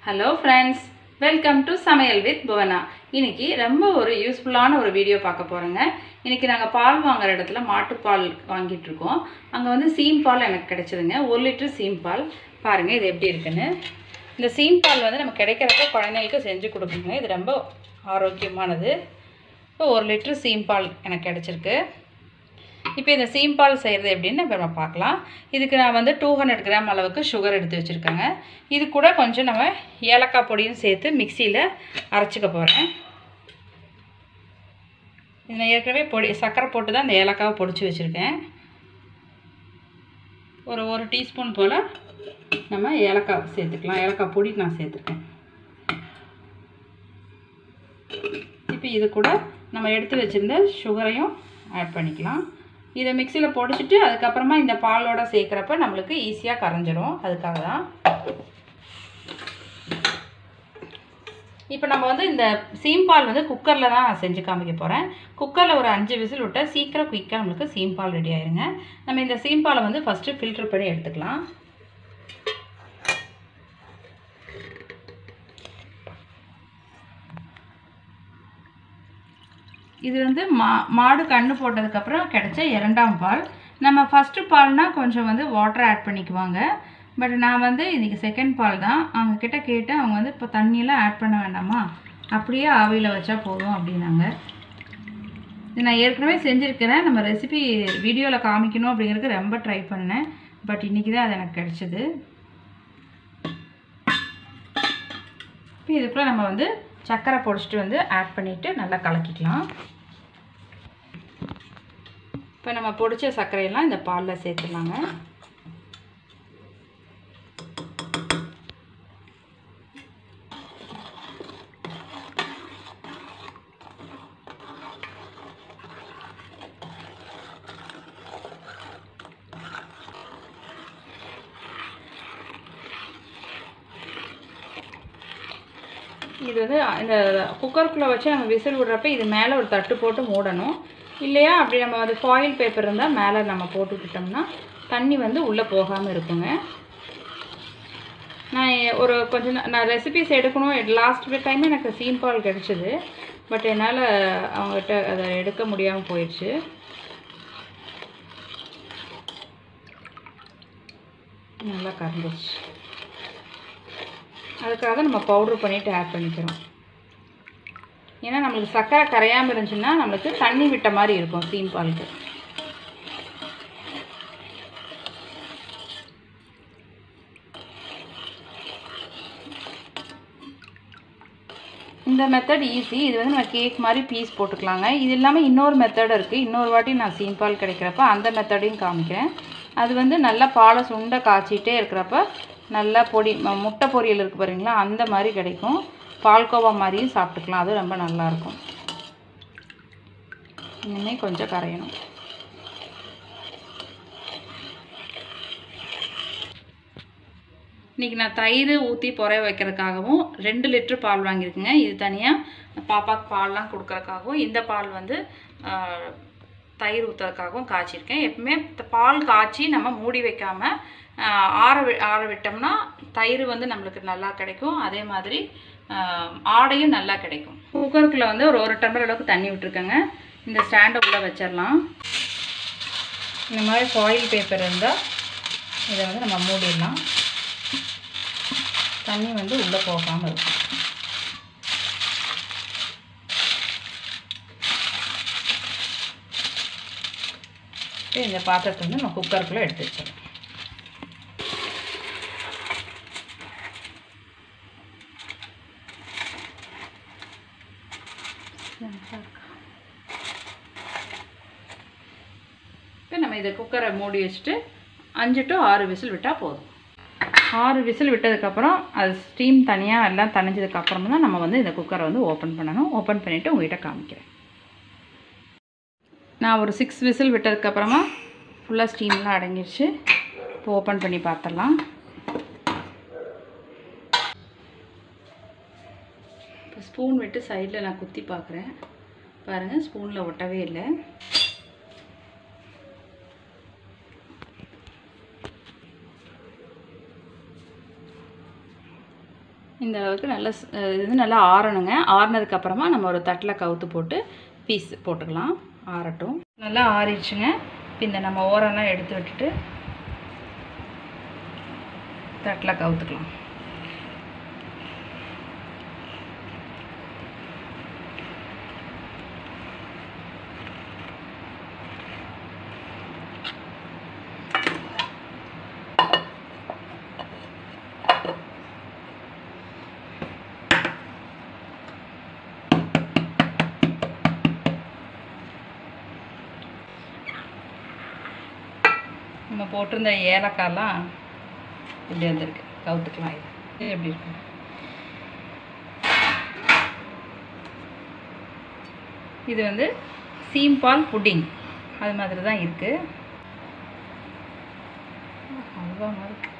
hello friends welcome to சமையல் with Bhuvana இன்னைக்கு ரொம்ப ஒரு யூஸ்ஃபுல்லான ஒரு வீடியோ பார்க்க போகிறோங்க இன்னைக்கு நாங்கள் பால் வாங்குற இடத்துல மாட்டுப்பால் வாங்கிட்டு இருக்கோம் அங்கே வந்து சீம் பால் எனக்கு கிடைச்சதுங்க ஒரு லிட்டர் சீம் பால் பாருங்கள் இது எப்படி இருக்குன்னு இந்த சீம் பால் வந்து நம்ம கிடைக்கிறப்ப குழந்தைங்களுக்கு செஞ்சு கொடுக்குங்க இது ரொம்ப ஆரோக்கியமானது இப்போ ஒரு லிட்டர் சீம் பால் எனக்கு கிடச்சிருக்கு இப்போ இந்த சீம்பால் செய்கிறது எப்படின்னு இப்போ நம்ம பார்க்கலாம் இதுக்கு நான் வந்து டூ ஹண்ட்ரட் கிராம் அளவுக்கு சுகர் எடுத்து வச்சுருக்கேங்க இது கூட கொஞ்சம் நம்ம ஏலக்காய் பொடியும் சேர்த்து மிக்சியில் அரைச்சிக்க போகிறேன் இது நான் ஏற்கனவே பொடி சர்க்கரை போட்டு தான் இந்த ஏலக்காவை பொடிச்சு வச்சுருக்கேன் ஒரு ஒரு டீஸ்பூன் போல் நம்ம ஏலக்காய் சேர்த்துக்கலாம் ஏலக்காய் பொடி நான் சேர்த்துருக்கேன் இப்போ இது கூட நம்ம எடுத்து வச்சுருந்த சுகரையும் ஆட் பண்ணிக்கலாம் இதை மிக்சியில் பொடிச்சிட்டு அதுக்கப்புறமா இந்த பாலோட சேர்க்குறப்ப நம்மளுக்கு ஈஸியாக கரைஞ்சிரும் அதுக்காக தான் இப்போ நம்ம வந்து இந்த சீம்பால் வந்து குக்கரில் தான் செஞ்சு காமிக்க போகிறேன் குக்கரில் ஒரு அஞ்சு விசில் விட்டால் சீக்கிரம் குயிக்காக நம்மளுக்கு சீம்பால் ரெடி ஆயிருங்க நம்ம இந்த சீம்பாலை வந்து ஃபஸ்ட்டு ஃபில்ட்ரு பண்ணி எடுத்துக்கலாம் இது வந்து மா மாடு கன்று போட்டதுக்கப்புறம் கிடைச்ச இரண்டாம் பால் நம்ம ஃபஸ்ட்டு பால்னால் கொஞ்சம் வந்து வாட்டர் ஆட் பண்ணிக்குவாங்க பட் நான் வந்து இன்றைக்கி செகண்ட் பால் தான் அவங்கக்கிட்ட கேட்டு அவங்க வந்து இப்போ தண்ணியெல்லாம் ஆட் பண்ண வேண்டாமா அப்படியே ஆவியில் வச்சா போதும் அப்படின்னாங்க இது நான் ஏற்கனவே செஞ்சுருக்கிறேன் நம்ம ரெசிபி வீடியோவில் காமிக்கணும் அப்படிங்கிறதுக்கு ரொம்ப ட்ரை பண்ணேன் பட் இன்றைக்கி தான் அது எனக்கு கிடச்சிது இப்போ இதுக்குள்ளே நம்ம வந்து சர்க்கரை பொடிச்சிட்டு வந்து ஆட் பண்ணிவிட்டு நல்லா கலக்கிக்கலாம் இப்போ நம்ம பொடிச்ச சர்க்கரையெல்லாம் இந்த பாலில் சேர்த்துலாங்க இது வந்து இந்த குக்கருக்குள்ளே வச்சு நம்ம விசில் விடுறப்ப இது மேலே ஒரு தட்டு போட்டு மூடணும் இல்லையா அப்படி நம்ம அது ஃபாயில் பேப்பர் இருந்தால் மேலே நம்ம போட்டுக்கிட்டோம்னா தண்ணி வந்து உள்ளே போகாமல் இருக்குங்க நான் ஒரு கொஞ்சம் நான் ரெசிபிஸ் எடுக்கணும் லாஸ்ட் டைம் எனக்கு சீம் பால் கிடச்சிது பட் என்னால் அவங்ககிட்ட அதை எடுக்க முடியாமல் போயிடுச்சு நல்லா கறந்துச்சு அதுக்காக நம்ம பவுட்ரு பண்ணிவிட்டு ஆட் பண்ணிக்கிறோம் ஏன்னா நம்மளுக்கு சர்க்கரை கரையாமல் இருந்துச்சுன்னா நம்மளுக்கு தண்ணி விட்ட மாதிரி இருக்கும் சீம் பாலுக்கு இந்த மெத்தட் ஈஸி இது வந்து நம்ம கேக் மாதிரி பீஸ் போட்டுக்கலாங்க இது இல்லாமல் இன்னொரு மெத்தட் இருக்குது இன்னொரு வாட்டி நான் சீம் பால் கிடைக்கிறப்ப அந்த மெத்தடையும் காமிக்கிறேன் அது வந்து நல்லா பாலை சுண்டை காய்ச்சிட்டே இருக்கிறப்ப நல்லா பொடி முட்டை பொரியல் இருக்குது பாருங்களா அந்த மாதிரி கிடைக்கும் பால்கோவா மாதிரியும் சாப்பிட்டுக்கலாம் அது ரொம்ப நல்லாயிருக்கும் இன்னுமே கொஞ்சம் கரையணும் இன்றைக்கி நான் தயிர் ஊற்றி புறைய வைக்கிறதுக்காகவும் ரெண்டு லிட்ரு பால் வாங்கியிருக்குங்க இது தனியாக பாப்பாவுக்கு பால்லாம் கொடுக்கறதுக்காகவும் இந்த பால் வந்து தயிர் ஊற்றுறதுக்காகவும் காய்ச்சிருக்கேன் எப்பவுமே பால் காய்ச்சி நம்ம மூடி வைக்காமல் ஆற வி ஆற விட்டோம்னா தயிர் வந்து நம்மளுக்கு நல்லா கிடைக்கும் அதே மாதிரி ஆடையும் நல்லா கிடைக்கும் குக்கருக்குள்ளே வந்து ஒரு ஒரு டம்ளர் அளவுக்கு தண்ணி விட்டுருக்கேங்க இந்த ஸ்டாண்டை உள்ளே வச்சிடலாம் இந்த மாதிரி ஃபாயில் பேப்பர் இருந்தால் இதை வந்து நம்ம மூடிடலாம் தண்ணி வந்து உள்ளே போகாமல் இருக்கும் இந்த பாத்திரத்தை வந்து நம்ம குக்கருக்குள்ளே எடுத்து வச்சிடலாம் இப்போ நம்ம இதை குக்கரை மூடி வச்சுட்டு அஞ்சு டு ஆறு விசில் விட்டால் போதும் ஆறு விசில் விட்டதுக்கப்புறம் அது ஸ்டீம் தனியாக எல்லாம் தணிஞ்சதுக்கப்புறம் தான் நம்ம வந்து இந்த குக்கரை வந்து ஓப்பன் பண்ணணும் ஓப்பன் பண்ணிவிட்டு உங்கள்கிட்ட காமிக்கிறேன் நான் ஒரு சிக்ஸ் விசில் விட்டதுக்கப்புறமா ஃபுல்லாக ஸ்டீம்லாம் அடங்கிடுச்சு இப்போ ஓப்பன் பண்ணி பார்த்துடலாம் இப்போ ஸ்பூன் விட்டு சைடில் நான் குத்தி பார்க்குறேன் பாருங்கள் ஸ்பூனில் ஒட்டவே இல்லை இந்த அளவுக்கு நல்லா ஸ்- அஹ் இது வந்து நல்லா ஆறணுங்க ஆறுனதுக்கு அப்புறமா நம்ம ஒரு தட்டில் கவுத்து போட்டு பீஸ் போட்டுக்கலாம் ஆறட்டும் நல்லா ஆறிடுச்சுங்க இப்போ இந்த நம்ம ஓரெல்லாம் எடுத்து விட்டுட்டு தட்டில் கவுத்துக்கலாம் நம்ம போட்டிருந்த ஏலக்காய்லாம் இப்படி வந்திருக்கு கவுத்துக்கலாம் இது இது எப்படி இருக்கு இது வந்து சீம்பால் புட்டிங் அது மாதிரி தான் இருக்குது அல்வா மாதிரி இருக்கு